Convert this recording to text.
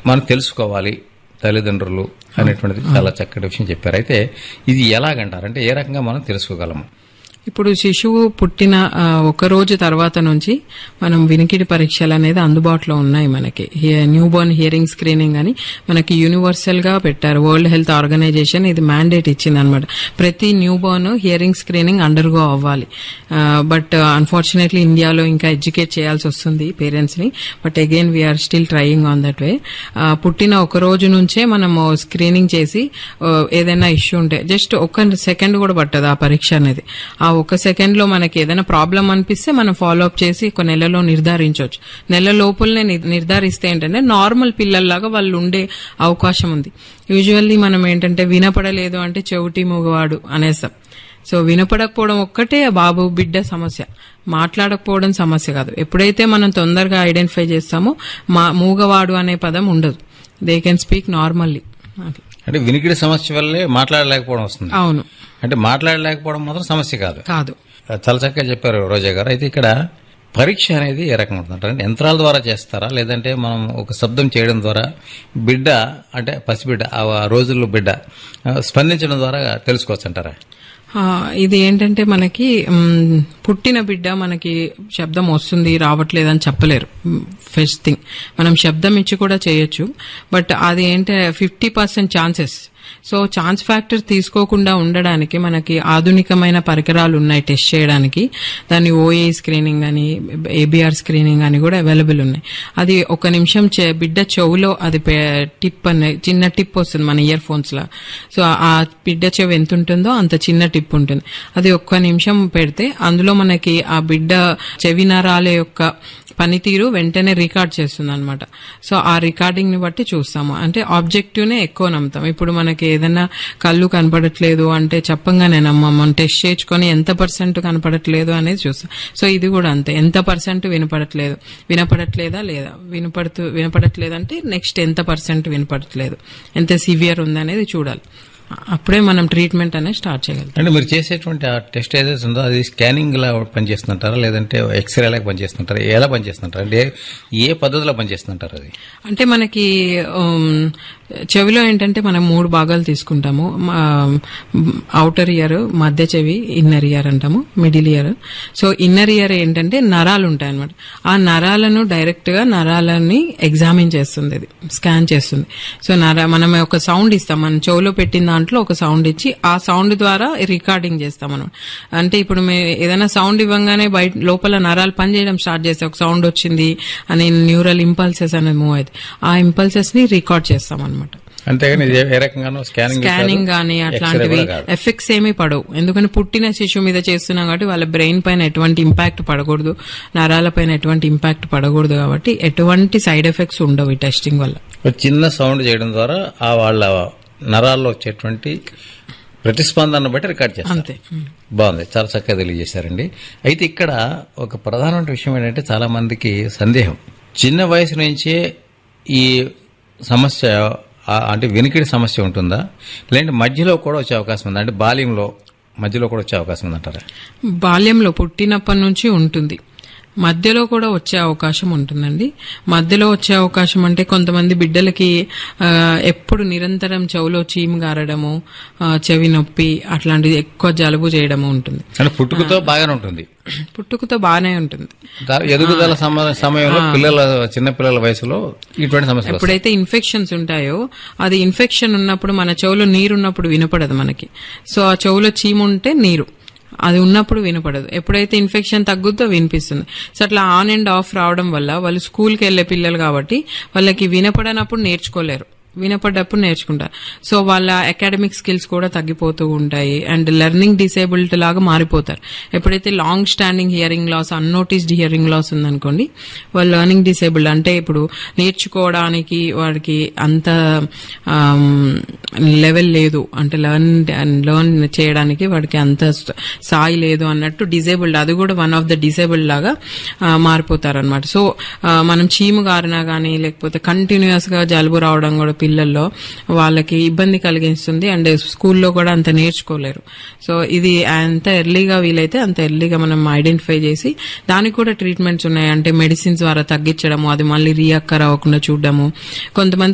మనం తెలుసుకోవాలి తల్లిదండ్రులు అనేటువంటిది చాలా చక్కటి విషయం చెప్పారు అయితే ఇది ఎలాగంటారు అంటే ఏ రకంగా మనం తెలుసుకోగలము ఇప్పుడు శిశువు పుట్టిన ఆ, ఒక రోజు తర్వాత నుంచి మనం వినికిడి పరీక్షలు అనేది అందుబాటులో ఉన్నాయి మనకి న్యూ బోర్న్ హియరింగ్ స్క్రీనింగ్ అని మనకి యూనివర్సల్ గా పెట్టారు వరల్డ్ హెల్త్ ఆర్గనైజేషన్ ఇది మ్యాండేట్ ఇచ్చింది అనమాట ప్రతి new born hearing screening undergo అవ్వాలి బట్ అన్ఫార్చునేట్లీ ఇండియాలో ఇంకా ఎడ్యుకేట్ చేయాల్సి వస్తుంది పేరెంట్స్ ని but again we are still trying on that way పుట్టిన ఒక రోజు నుంచే మనము స్క్రీనింగ్ చేసి ఆ, ఏదైనా ఇష్యూ ఉంటే జస్ట్ ఒక సెకండ్ కూడా పట్టదు ఆ పరీక్ష అనేది ఆ ఒక సెకండ్ లో మనకి ఏదైనా ప్రాబ్లం అనిపిస్తే మనం ఫాలో అప్ చేసి ఒక నెలలో నిర్ధారించవచ్చు నెల లోపలనే ని- నిర్ధారిస్తే ఏంటంటే నార్మల్ పిల్లల్లాగా వాళ్ళు ఉండే అవకాశం ఉంది యూజువల్లీ మనం ఏంటంటే వినపడలేదు అంటే చెవిటి మూగవాడు అనేస్తాం సో వినపడకపోవడం ఒక్కటే ఆ బాబు బిడ్డ సమస్య మాట్లాడకపోవడం సమస్య కాదు ఎప్పుడైతే మనం తొందరగా ఐడెంటిఫై చేస్తామో మా మూగవాడు అనే పదం ఉండదు దే కెన్ స్పీక్ నార్మల్లీ అంటే వినికిడి సమస్య వల్లే మాట్లాడలేకపోవడం వస్తుంది అవును అంటే మాట్లాడలేకపోవడం మాత్రం సమస్య కాదు కాదు చాలా చక్కగా చెప్పారు రోజా గారు అయితే ఇక్కడ పరీక్ష అనేది ఏ రకంగా ఉంటుంది అంటే యంత్రాల ద్వారా చేస్తారా లేదంటే మనం ఒక శబ్దం చేయడం ద్వారా బిడ్డ అంటే పసిబిడ్డ ఆ రోజుల్లో బిడ్డ ఆ, స్పందించడం ద్వారా తెలుసుకోవచ్చు అంటారా ఆ, ఇది ఏంటంటే మనకి మ్, పుట్టిన బిడ్డ మనకి శబ్దం వస్తుంది రావట్లేదు అని చెప్పలేరు ఫస్ట్ థింగ్ మనం శబ్దం ఇచ్చి కూడా చేయొచ్చు బట్ అది ఏంటంటే fifty percent chances so chance factor తీసుకోకుండా ఉండడానికి మనకి ఆధునికమైన పరికరాలు ఉన్నాయి టెస్ట్ చేయడానికి దాన్ని ఓఏ స్క్రీనింగ్ అని ఏబిఆర్ స్క్రీనింగ్ అని కూడా అవైలబుల్ ఉన్నాయి అది ఒక నిమిషం చె- బిడ్డ చెవులో అది పె- టిప్ అనే చిన్న టిప్ వస్తుంది మన ఇయర్ ఫోన్స్ లా సో ఆ బిడ్డ చెవి ఎంత ఉంటుందో అంత చిన్న టిప్ ఉంటుంది అది ఒక్క నిమిషం పెడితే అందులో మనకి ఆ బిడ్డ చెవి నరాల యొక్క పనితీరు వెంటనే రికార్డ్ చేస్తుంది అనమాట సో ఆ రికార్డింగ్ ని బట్టి చూస్తాము అంటే ఆబ్జెక్టివ్ నే ఎక్కువ నమ్ముతాం ఇప్పుడు మనకి ఏదైనా కళ్ళు కనపడట్లేదు అంటే చెప్పంగానే నమ్మం టెస్ట్ చేయించుకొని ఎంత పర్సెంట్ కనపడట్లేదు అనేది చూస్తాం సో ఇది కూడా అంతే ఎంత పర్సెంట్ వినపడట్లేదు వినపడట్లేదా లేదా వినపడుతూ వినపడట్లేదంటే నెక్స్ట్ ఎంత పర్సెంట్ వినపడట్లేదు ఎంత సివియర్ ఉందనేది చూడాలి అప్పుడే మనం ట్రీట్మెంట్ అనేది స్టార్ట్ చేయగలుగుతాం అంటే మీరు చేసేటువంటి ఆ టెస్ట్ ఏదైతే ఉందో అది స్కానింగ్ లా పనిచేస్తుంటారా లేదంటే ఎక్స్రే లాగా పనిచేస్తుంటారా ఎలా పనిచేస్తుంటారు అంటే ఏ పద్ధతిలో పనిచేస్తుంటారు అది అంటే మనకి ఉమ్, చెవిలో ఏంటంటే మనం మూడు భాగాలు తీసుకుంటాము అవుటర్ ఇయర్ మధ్య చెవి ఇన్నర్ ఇయర్ అంటాము middle ear so inner ear ఏంటంటే నరాలు ఉంటాయి అనమాట ఆ నరాలను డైరెక్ట్ గా నరాలని ఎగ్జామిన్ చేస్తుంది ఇది స్కాన్ చేస్తుంది సో నర మనం ఒక సౌండ్ ఇస్తాం మనం చెవిలో పెట్టిన దాంట్లో ఒక సౌండ్ ఇచ్చి ఆ సౌండ్ ద్వారా రికార్డింగ్ చేస్తాం మనం అంటే ఇప్పుడు మే ఏదైనా సౌండ్ ఇవ్వగానే బయట లోపల నరాలు పనిచేయడం స్టార్ట్ చేస్తే ఒక సౌండ్ వచ్చింది అని న్యూరల్ ఇంపల్సెస్ అనేది మూవ్ అవుతుంది ఆ ఇంపల్సెస్ ని రికార్డ్ చేస్తాం అనమాట అంతేగాని ఇది ఏ రకంగానూ స్కానింగ్ స్కానింగ్ గానీ అట్లాంటివి ఎఫెక్ట్స్ ఏమీ పడవు ఎందుకంటే పుట్టిన శిశువు మీద చేస్తున్నాం కాబట్టి వాళ్ళ బ్రెయిన్ పైన ఎటువంటి ఇంపాక్ట్ పడకూడదు నరాల పైన ఎటువంటి ఇంపాక్ట్ పడకూడదు కాబట్టి ఎటువంటి సైడ్ ఎఫెక్ట్స్ ఉండవు ఈ టెస్టింగ్ వల్ల ఒక చిన్న సౌండ్ చేయడం ద్వారా ఆ వాళ్ళ నరాల్లో వచ్చేటువంటి ప్రతిస్పందన బట్టి రికార్డ్ చేస్తారు అంతే బాగుంది చాలా చక్కగా తెలియజేశారండి అయితే ఇక్కడ ఒక ప్రధానమైన విషయం ఏంటంటే చాలా మందికి సందేహం చిన్న వయసు నుంచే ఈ సమస్య ఆ- అంటే వెనుకిడి సమస్య ఉంటుందా లేదంటే మధ్యలో కూడా వచ్చే అవకాశం ఉందా అంటే బాల్యంలో మధ్యలో కూడా వచ్చే అవకాశం ఉందంటారా బాల్యంలో పుట్టినప్పటి నుంచి ఉంటుంది మధ్యలో కూడా వచ్చే అవకాశం ఉంటుందండి మధ్యలో వచ్చే అవకాశం అంటే కొంతమంది బిడ్డలకి ఆ, ఎప్పుడు నిరంతరం చెవులో చీము గారడము ఆ, చెవి నొప్పి అట్లాంటిది ఎక్కువ జలుబు చేయడము ఉంటుంది అంటే పుట్టుకతో బాగానే ఉంటుంది పుట్టుకతో బాగానే ఉంటుంది దా- ఎదుగుదల సమ- సమయంలో పిల్లల చిన్న పిల్లల వయసులో ఇటువంటి సమస్యలు వస్తాయి. ఎప్పుడైతే ఇన్ఫెక్షన్స్ ఉంటాయో అది ఇన్ఫెక్షన్ ఉన్నప్పుడు మన చెవులో నీరు ఉన్నప్పుడు వినపడదు మనకి సో ఆ చెవులో చీము ఉంటే నీరు అది ఉన్నప్పుడు వినపడదు ఎప్పుడైతే ఇన్ఫెక్షన్ తగ్గుద్దో వినిపిస్తుంది సో అట్లా ఆన్ అండ్ ఆఫ్ రావడం వల్ల వాళ్ళు స్కూల్కి వెళ్లే పిల్లలు కాబట్టి వాళ్ళకి వినపడనప్పుడు నేర్చుకోలేరు వినపడ్డప్పుడు నేర్చుకుంటారు సో వాళ్ళ అకాడమిక్ స్కిల్స్ కూడా తగ్గిపోతూ ఉంటాయి అండ్ లెర్నింగ్ డిసేబుల్డ్ లాగా మారిపోతారు ఎప్పుడైతే long standing hearing loss unnoticed hearing loss ఉందనుకోండి వాళ్ళు లెర్నింగ్ డిసేబుల్డ్ అంటే ఇప్పుడు నేర్చుకోవడానికి వాడికి అంత లెవెల్ లేదు అంటే లెర్న్ లెర్న్ చేయడానికి వాడికి అంత స్థాయి లేదు అన్నట్టు డిసేబుల్డ్ అది కూడా వన్ ఆఫ్ ద డిసేబుల్డ్ లాగా మారిపోతారు అనమాట సో ఆ, మనం చీము గారినా కానీ లేకపోతే కంటిన్యూస్ గా జలుబు రావడం కూడా పిల్లల్లో వాళ్ళకి ఇబ్బంది కలిగిస్తుంది అండ్ స్కూల్లో కూడా అంత నేర్చుకోలేరు సో ఇది ఎంత ఎర్లీగా వీలైతే అంత ఎర్లీగా మనం ఐడెంటిఫై చేసి దానికి కూడా ట్రీట్మెంట్స్ ఉన్నాయి అంటే మెడిసిన్స్ ద్వారా తగ్గించడము అది మళ్ళీ రీఅక్కర్ అవ్వకుండా చూడడము కొంతమంది